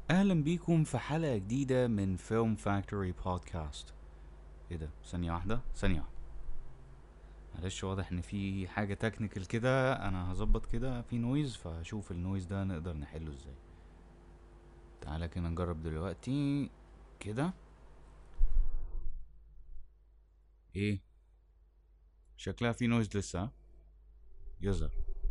اهلا بيكم في حلقة جديدة من فيلم فاكتوري بودكاست ايه ده ثانية واحدة ثانية واحدة معلش واضح ان في حاجة تكنيكال كده انا هظبط كده في نويز فاشوف النويز ده نقدر نحله ازاي تعالى كده نجرب دلوقتي كده ايه شكلها في نويز لسه ها؟ يظهر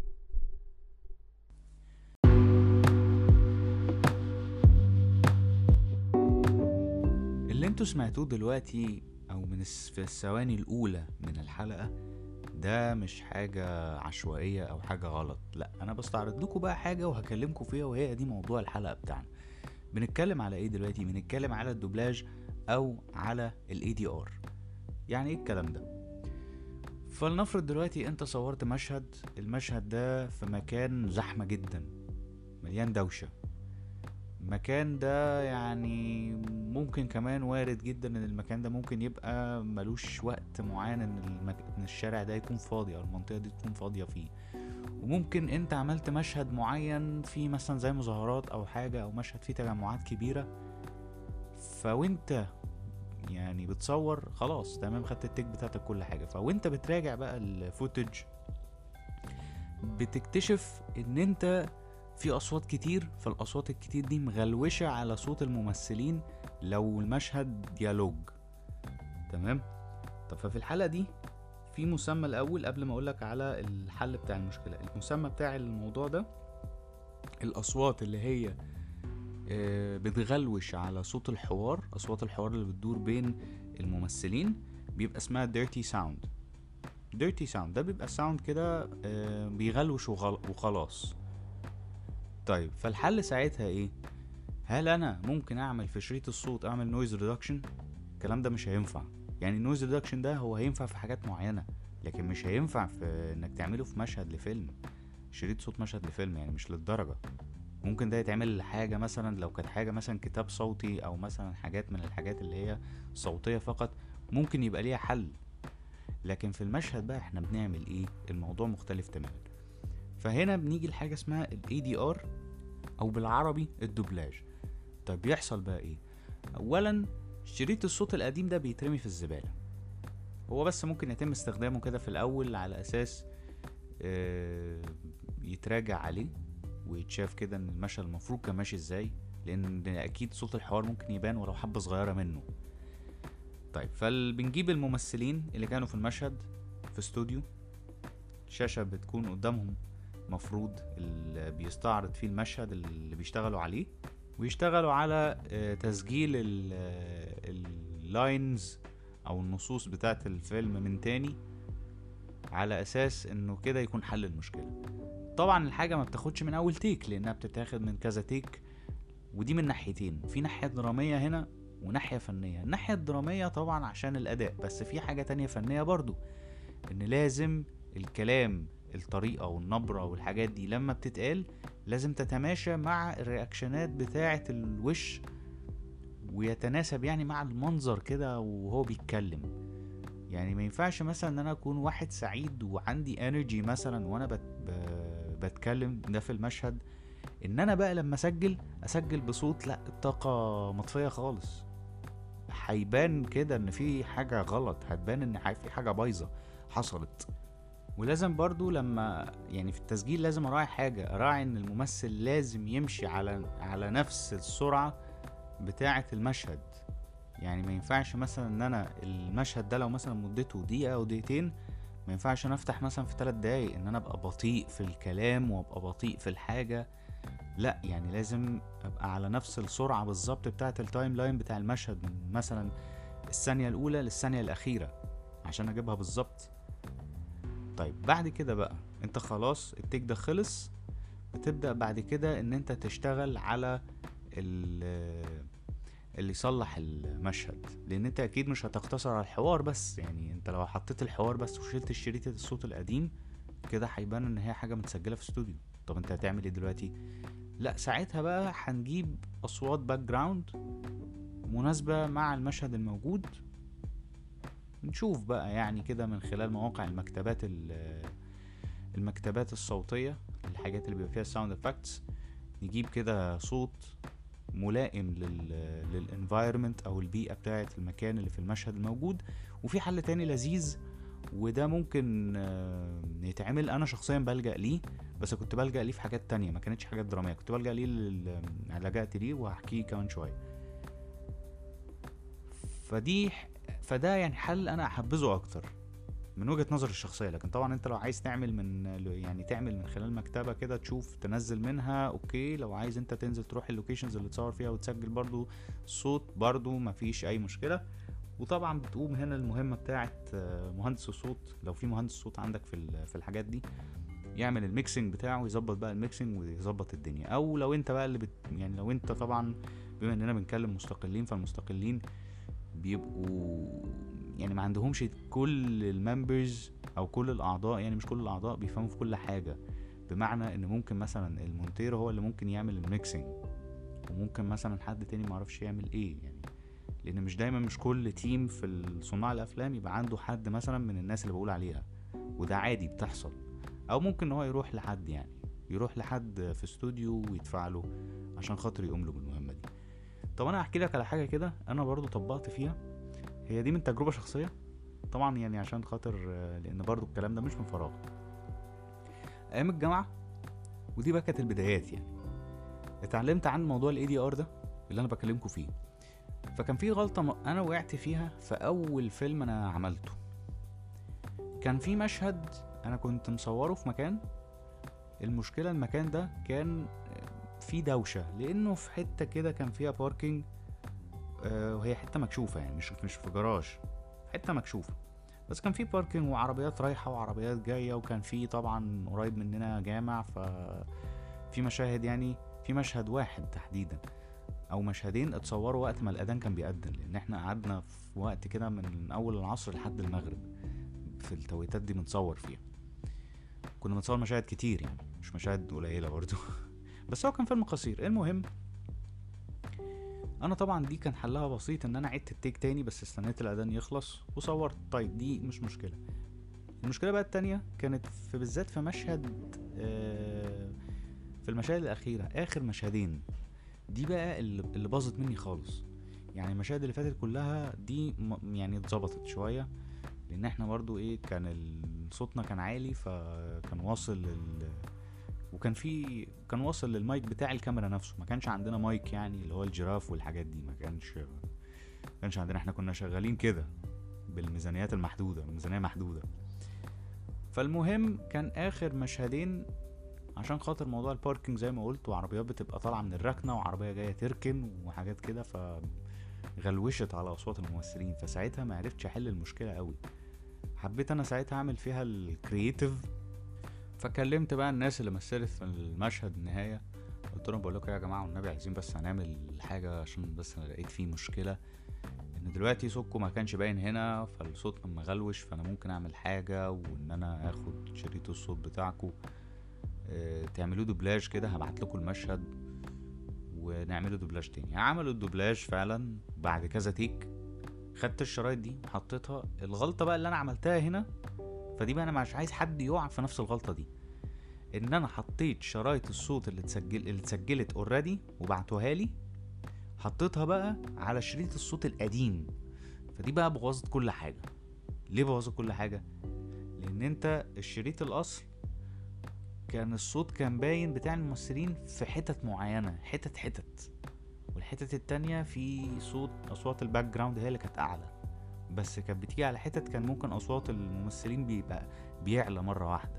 اللي انتوا سمعتوه دلوقتي او من الس- في الثواني الاولى من الحلقة ده مش حاجة عشوائية او حاجة غلط لا انا بستعرض لكم بقى حاجة وهكلمكم فيها وهي دي موضوع الحلقة بتاعنا بنتكلم على ايه دلوقتي بنتكلم على الدوبلاج او على الاي دي ار يعني ايه الكلام ده فلنفرض دلوقتي انت صورت مشهد المشهد ده في مكان زحمة جدا مليان دوشة المكان ده يعني ممكن كمان وارد جدا ان المكان ده ممكن يبقى ملوش وقت معين ان, المك... إن الشارع ده يكون فاضي او المنطقة دي تكون فاضية فيه وممكن انت عملت مشهد معين فيه مثلا زي مظاهرات او حاجة او مشهد فيه تجمعات كبيرة فوانت يعني بتصور خلاص تمام خدت التيك بتاعتك كل حاجة فوانت بتراجع بقى الفوتج بتكتشف ان انت في اصوات كتير فالاصوات الكتير دي مغلوشة على صوت الممثلين لو المشهد ديالوج تمام طب ففي الحلقة دي في مسمى الاول قبل ما اقولك على الحل بتاع المشكلة المسمى بتاع الموضوع ده الاصوات اللي هي آه، بتغلوش على صوت الحوار اصوات الحوار اللي بتدور بين الممثلين بيبقى اسمها dirty sound dirty sound ده بيبقى ساوند كده آه، بيغلوش وغل- وخلاص طيب فالحل ساعتها ايه هل انا ممكن اعمل في شريط الصوت اعمل نويز ريدكشن الكلام ده مش هينفع يعني النويز ريدكشن ده هو هينفع في حاجات معينه لكن مش هينفع في انك تعمله في مشهد لفيلم شريط صوت مشهد لفيلم يعني مش للدرجه ممكن ده يتعمل حاجة مثلا لو كانت حاجة مثلا كتاب صوتي أو مثلا حاجات من الحاجات اللي هي صوتية فقط ممكن يبقى ليها حل لكن في المشهد بقى احنا بنعمل ايه الموضوع مختلف تماما فهنا بنيجي لحاجة اسمها ال ADR أو بالعربي الدوبلاج طيب بيحصل بقى ايه أولا شريط الصوت القديم ده بيترمي في الزبالة هو بس ممكن يتم استخدامه كده في الأول على أساس آه، يتراجع عليه ويتشاف كده ان المشهد المفروض كان ماشي ازاي لان اكيد صوت الحوار ممكن يبان ولو حبه صغيره منه طيب فبنجيب الممثلين اللي كانوا في المشهد في استوديو شاشه بتكون قدامهم مفروض اللي بيستعرض فيه المشهد اللي بيشتغلوا عليه ويشتغلوا على آه، تسجيل اللاينز او النصوص بتاعه الفيلم من تاني على اساس انه كده يكون حل المشكله طبعا الحاجة ما بتاخدش من أول تيك لأنها بتتاخد من كذا تيك ودي من ناحيتين في ناحية درامية هنا وناحية فنية الناحية الدرامية طبعا عشان الأداء بس في حاجة تانية فنية برضو إن لازم الكلام الطريقة والنبرة والحاجات دي لما بتتقال لازم تتماشى مع الرياكشنات بتاعة الوش ويتناسب يعني مع المنظر كده وهو بيتكلم يعني ما ينفعش مثلا ان انا اكون واحد سعيد وعندي انرجي مثلا وانا بت... ب- بتكلم ده في المشهد ان انا بقى لما اسجل اسجل بصوت لا الطاقة مطفية خالص هيبان كده ان في حاجة غلط هتبان ان ح- في حاجة بايظة حصلت ولازم برضو لما يعني في التسجيل لازم اراعي حاجة اراعي ان الممثل لازم يمشي على على نفس السرعة بتاعة المشهد يعني ما ينفعش مثلا ان انا المشهد ده لو مثلا مدته دقيقة او دقيقتين ما ينفعش انا افتح مثلا في ثلاث دقايق ان انا ابقى بطيء في الكلام وابقى بطيء في الحاجة لا يعني لازم ابقى على نفس السرعة بالظبط بتاعة التايم لاين بتاع المشهد من مثلا الثانية الاولى للثانية الاخيرة عشان اجيبها بالظبط طيب بعد كده بقى انت خلاص التيك ده خلص بتبدأ بعد كده ان انت تشتغل على ال- اللي يصلح المشهد لان انت اكيد مش هتقتصر على الحوار بس يعني انت لو حطيت الحوار بس وشلت الشريط الصوت القديم كده هيبان ان هي حاجه متسجله في استوديو طب انت هتعمل ايه دلوقتي لا ساعتها بقى هنجيب اصوات باك جراوند مناسبه مع المشهد الموجود نشوف بقى يعني كده من خلال مواقع المكتبات ال- المكتبات الصوتيه الحاجات اللي بيبقى فيها ساوند افكتس نجيب كده صوت ملائم لل للانفايرمنت او البيئه بتاعه المكان اللي في المشهد الموجود وفي حل تاني لذيذ وده ممكن آه، يتعمل انا شخصيا بلجأ ليه بس كنت بلجأ ليه في حاجات تانية ما كانتش حاجات درامية كنت بلجأ ليه لل- لجأت ليه وهحكيه كمان شوية فدي فده يعني حل انا احبذه اكتر من وجهة نظري الشخصية لكن طبعا انت لو عايز تعمل من يعني تعمل من خلال مكتبة كده تشوف تنزل منها اوكي لو عايز انت تنزل تروح اللوكيشنز اللي تصور فيها وتسجل برضو صوت برضو مفيش اي مشكلة وطبعا بتقوم هنا المهمة بتاعت آه، مهندس الصوت لو في مهندس صوت عندك في ال- في الحاجات دي يعمل الميكسنج بتاعه ويظبط بقى الميكسنج ويظبط الدنيا او لو انت بقى اللي بت يعني لو انت طبعا بما اننا بنتكلم مستقلين فالمستقلين بيبقوا يعني ما عندهمش كل الممبرز او كل الاعضاء يعني مش كل الاعضاء بيفهموا في كل حاجه بمعنى ان ممكن مثلا المونتير هو اللي ممكن يعمل الميكسنج وممكن مثلا حد تاني معرفش يعمل ايه يعني لان مش دايما مش كل تيم في صناع الافلام يبقى عنده حد مثلا من الناس اللي بقول عليها وده عادي بتحصل او ممكن ان هو يروح لحد يعني يروح لحد في استوديو ويدفع له عشان خاطر يقوم له بالمهمه دي طب انا هحكي لك على حاجه كده انا برضو طبقت فيها هي دي من تجربه شخصيه طبعا يعني عشان خاطر آه، لان برضو الكلام ده مش من فراغ ايام الجامعه ودي بقى كانت البدايات يعني اتعلمت عن موضوع الاي دي ار ده اللي انا بكلمكم فيه فكان في غلطه م- انا وقعت فيها في اول فيلم انا عملته كان في مشهد انا كنت مصوره في مكان المشكله المكان ده كان فيه دوشه لانه في حته كده كان فيها باركينج آه، وهي حته مكشوفه يعني مش مش في جراج حته مكشوفه بس كان في باركينج وعربيات رايحه وعربيات جايه وكان في طبعا قريب مننا جامع ف في مشاهد يعني في مشهد واحد تحديدا او مشهدين اتصوروا وقت ما الاذان كان بيأذن لان احنا قعدنا في وقت كده من اول العصر لحد المغرب في التوقيتات دي بنصور فيها كنا بنصور مشاهد كتير يعني مش مشاهد قليله برضو بس هو كان فيلم قصير المهم انا طبعا دي كان حلها بسيط ان انا عدت التيك تاني بس استنيت الاذان يخلص وصورت طيب دي مش مشكله المشكله بقى التانية كانت في بالذات في مشهد آه، في المشاهد الاخيره اخر مشهدين دي بقى اللي اللي باظت مني خالص يعني المشاهد اللي فاتت كلها دي م- يعني اتظبطت شويه لان احنا برضو ايه كان ال- صوتنا كان عالي فكان واصل لل وكان في كان واصل للمايك بتاع الكاميرا نفسه ما كانش عندنا مايك يعني اللي هو الجراف والحاجات دي ما كانش ما كانش عندنا احنا كنا شغالين كده بالميزانيات المحدوده ميزانيه محدوده فالمهم كان اخر مشهدين عشان خاطر موضوع الباركينج زي ما قلت وعربيات بتبقى طالعه من الركنه وعربيه جايه تركن وحاجات كده ف غلوشت على اصوات الممثلين فساعتها ما عرفتش احل المشكله قوي حبيت انا ساعتها اعمل فيها الكرييتيف فكلمت بقى الناس اللي مثلت في المشهد النهايه قلت لهم بقول لكم يا جماعه والنبي عايزين بس هنعمل حاجه عشان بس انا لقيت فيه مشكله ان دلوقتي صوتكم ما كانش باين هنا فالصوت كان مغلوش فانا ممكن اعمل حاجه وان انا اخد شريط الصوت بتاعكم اه تعملوه دوبلاج كده هبعت لكم المشهد ونعمله دوبلاج تاني عملوا الدوبلاج فعلا بعد كذا تيك خدت الشرايط دي وحطيتها الغلطه بقى اللي انا عملتها هنا فدي بقى انا مش عايز حد يقع في نفس الغلطه دي ان انا حطيت شرايط الصوت اللي اتسجل اللي اتسجلت اوريدي وبعتوها لي حطيتها بقى على شريط الصوت القديم فدي بقى بوظت كل حاجه ليه بوظت كل حاجه لان انت الشريط الاصل كان الصوت كان باين بتاع الممثلين في حتت معينه حتت حتت والحتت التانية في صوت اصوات الباك جراوند هي اللي كانت اعلى بس كانت بتيجي على حتت كان ممكن اصوات الممثلين بيبقى بيعلى مره واحده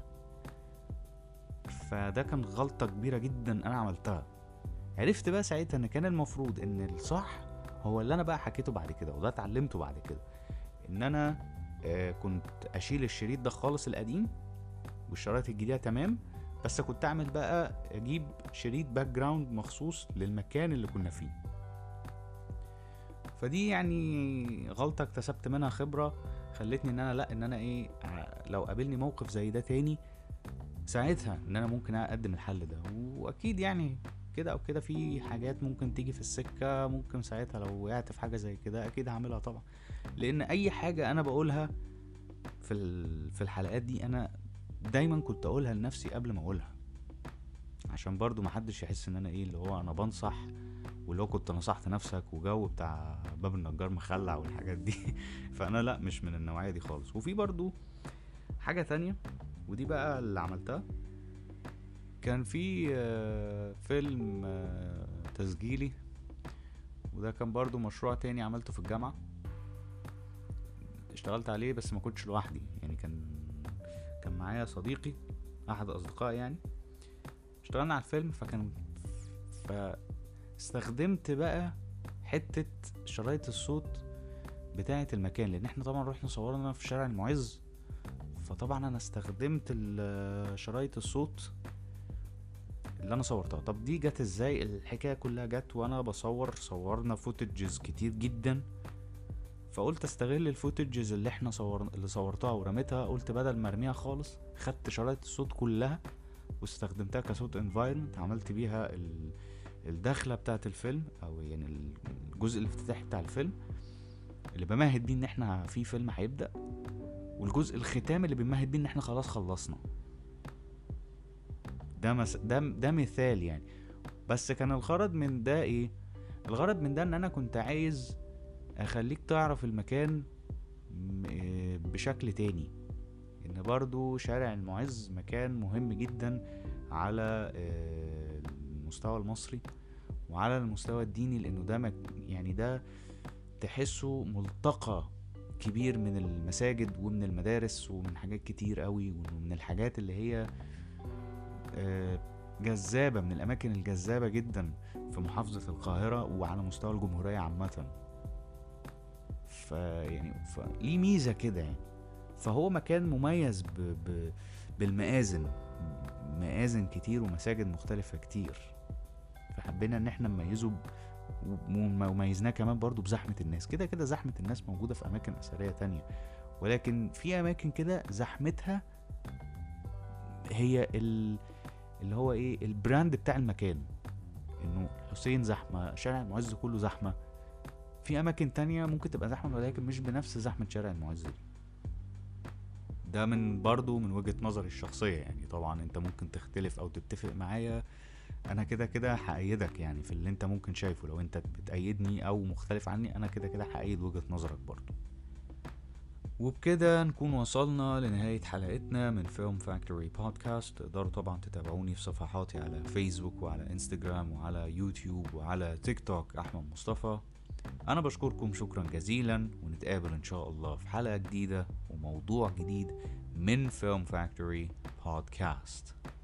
فده كان غلطه كبيره جدا انا عملتها عرفت بقى ساعتها ان كان المفروض ان الصح هو اللي انا بقى حكيته بعد كده وده اتعلمته بعد كده ان انا آه كنت اشيل الشريط ده خالص القديم والشرايط الجديده تمام بس كنت اعمل بقى اجيب شريط باك جراوند مخصوص للمكان اللي كنا فيه فدي يعني غلطه اكتسبت منها خبره خلتني ان انا لا ان انا ايه ع- لو قابلني موقف زي ده تاني ساعتها ان انا ممكن اقدم الحل ده واكيد يعني كده او كده في حاجات ممكن تيجي في السكه ممكن ساعتها لو وقعت في حاجه زي كده اكيد هعملها طبعا لان اي حاجه انا بقولها في ال- في الحلقات دي انا دايما كنت اقولها لنفسي قبل ما اقولها عشان برضو محدش يحس ان انا ايه اللي هو انا بنصح واللي هو كنت نصحت نفسك وجو بتاع باب النجار مخلع والحاجات دي فانا لا مش من النوعيه دي خالص وفي برضو حاجه تانية ودي بقى اللي عملتها كان في آه، فيلم آه، تسجيلي وده كان برضو مشروع تاني عملته في الجامعة اشتغلت عليه بس ما كنتش لوحدي يعني كان كان معايا صديقي احد اصدقائي يعني اشتغلنا على الفيلم فكان فاستخدمت بقى حتة شرايط الصوت بتاعة المكان لان احنا طبعا رحنا صورنا في شارع المعز فطبعا انا استخدمت ال- شرايط الصوت اللي انا صورتها طب دي جت ازاي الحكايه كلها جت وانا بصور صورنا فوتجز كتير جدا فقلت استغل الفوتجز اللي احنا صورنا اللي صورتها ورميتها قلت بدل ما ارميها خالص خدت شرايط الصوت كلها واستخدمتها كصوت انفايرمنت عملت بيها ال... الدخله بتاعه الفيلم او يعني الجزء الافتتاحي بتاع الفيلم اللي بمهد بيه ان احنا في فيلم هيبدا والجزء الختامي اللي بنمهد بيه ان احنا خلاص خلصنا ده مس... ده ده مثال يعني بس كان الغرض من ده ايه الغرض من ده ان انا كنت عايز اخليك تعرف المكان م- إيه بشكل تاني ان برضو شارع المعز مكان مهم جدا على آه، المستوى المصري وعلى المستوى الديني لانه ده مك... يعني ده تحسه ملتقى كبير من المساجد ومن المدارس ومن حاجات كتير قوي ومن الحاجات اللي هي آه، جذابة من الأماكن الجذابة جدا في محافظة القاهرة وعلى مستوى الجمهورية عامة ف يعني ف... ليه ميزة كده يعني فهو مكان مميز ب... ب... بالمآذن مآذن كتير ومساجد مختلفة كتير فحبينا ان احنا نميزه ب... وم- وميزناه كمان برضو بزحمة الناس كده كده زحمة الناس موجودة في أماكن أثرية تانية ولكن في أماكن كده زحمتها هي ال... اللي هو ايه البراند بتاع المكان انه حسين زحمة شارع المعز كله زحمة في اماكن تانية ممكن تبقى زحمة ولكن مش بنفس زحمة شارع المعز دي ده من برضو من وجهة نظري الشخصية يعني طبعا انت ممكن تختلف او تتفق معايا انا كده كده هأيدك يعني في اللي انت ممكن شايفه لو انت بتأيدني او مختلف عني انا كده كده هأيد وجهة نظرك برضو وبكده نكون وصلنا لنهاية حلقتنا من فيلم فاكتوري بودكاست تقدروا طبعا تتابعوني في صفحاتي على فيسبوك وعلى انستجرام وعلى يوتيوب وعلى تيك توك أحمد مصطفى أنا بشكركم شكرا جزيلا ونتقابل إن شاء الله في حلقة جديدة وموضوع جديد من فيلم فاكتوري بودكاست